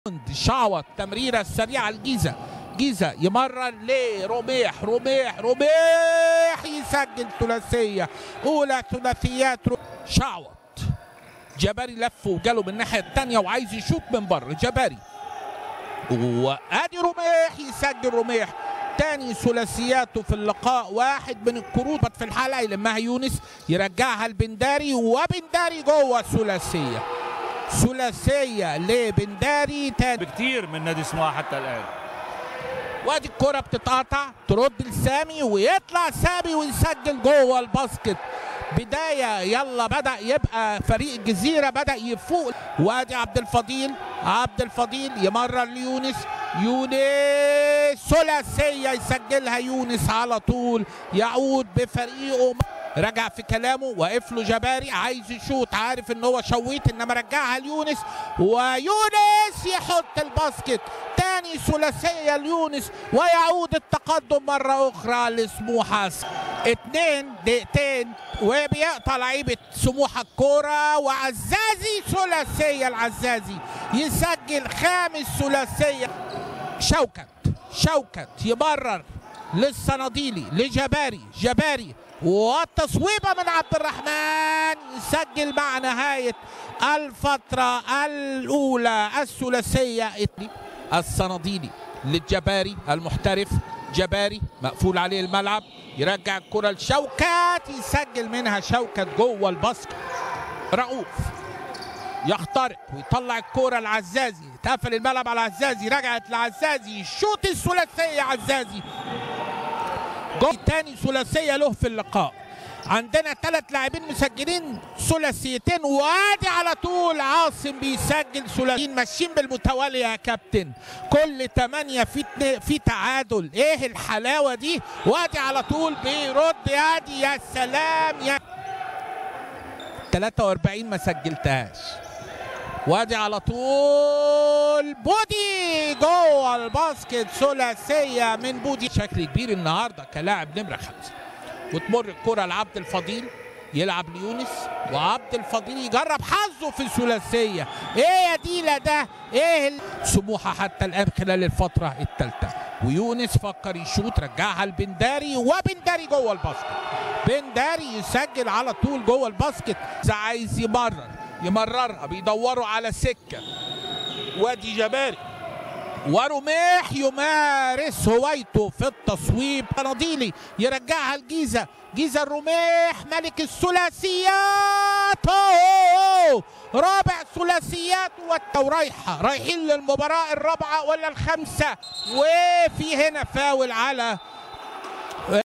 شعوط تمريرة السريعة الجيزة جيزة يمرر لرميح رميح رميح يسجل ثلاثية أولى ثلاثيات رو- شعوط جباري لف وجاله من الناحية التانية وعايز يشوط من بره جباري وادي رميح يسجل رميح تاني ثلاثياته في اللقاء واحد من الكروت في الحلقة يلمها يونس يرجعها لبنداري وبنداري جوه الثلاثية ثلاثية لبنداري تاني بكتير من نادي سموحه حتى الان وادي الكرة بتتقطع ترد لسامي ويطلع سامي ويسجل جوه الباسكت بداية يلا بدأ يبقى فريق الجزيرة بدأ يفوق وادي عبد الفضيل عبد الفضيل يمرر ليونس يونس ثلاثية يسجلها يونس على طول يعود بفريقه رجع في كلامه واقف له جباري عايز يشوط عارف ان هو شويت انما رجعها ليونس ويونس يحط الباسكت تاني ثلاثية ليونس ويعود التقدم مرة أخرى لسموحة اتنين دقيقتين وبيقطع لعيبة سموحة الكورة وعزازي ثلاثية العزازي يسجل خامس ثلاثية شوكت شوكت يبرر للصناديلي لجباري جباري والتصويبة من عبد الرحمن يسجل مع نهاية الفترة الأولى الثلاثية الصناديلي للجباري المحترف جباري مقفول عليه الملعب يرجع الكرة لشوكت يسجل منها شوكت جوه الباسكت رؤوف يخترق ويطلع الكرة لعزازي اتقفل الملعب على عزازي رجعت لعزازي شوط الثلاثية عزازي جول تاني ثلاثية له في اللقاء عندنا ثلاث لاعبين مسجلين ثلاثيتين وادي على طول عاصم بيسجل ثلاثيين ماشيين بالمتوالي يا كابتن كل ثمانية في اتنين- في تعادل ايه الحلاوة دي وادي على طول بيرد يادي يا سلام يا 43 ما سجلتهاش وادي على طول بودي جوه الباسكت ثلاثيه من بودي شكل كبير النهارده كلاعب نمره خمسه وتمر الكره لعبد الفضيل يلعب ليونس وعبد الفضيل يجرب حظه في الثلاثيه ايه يا ديلا ده ايه ال- سموحه حتى الان خلال الفتره الثالثه ويونس فكر يشوط رجعها لبنداري وبنداري جوه الباسكت بنداري يسجل على طول جوه الباسكت إذا عايز يمرر يمررها بيدوروا على سكه وادي جباري ورميح يمارس هوايته في التصويب قناديلي يرجعها الجيزه جيزه الرميح ملك الثلاثيات أوه! رابع ثلاثيات والت- ورايحه رايحين للمباراه الرابعه ولا الخامسه وفي هنا فاول على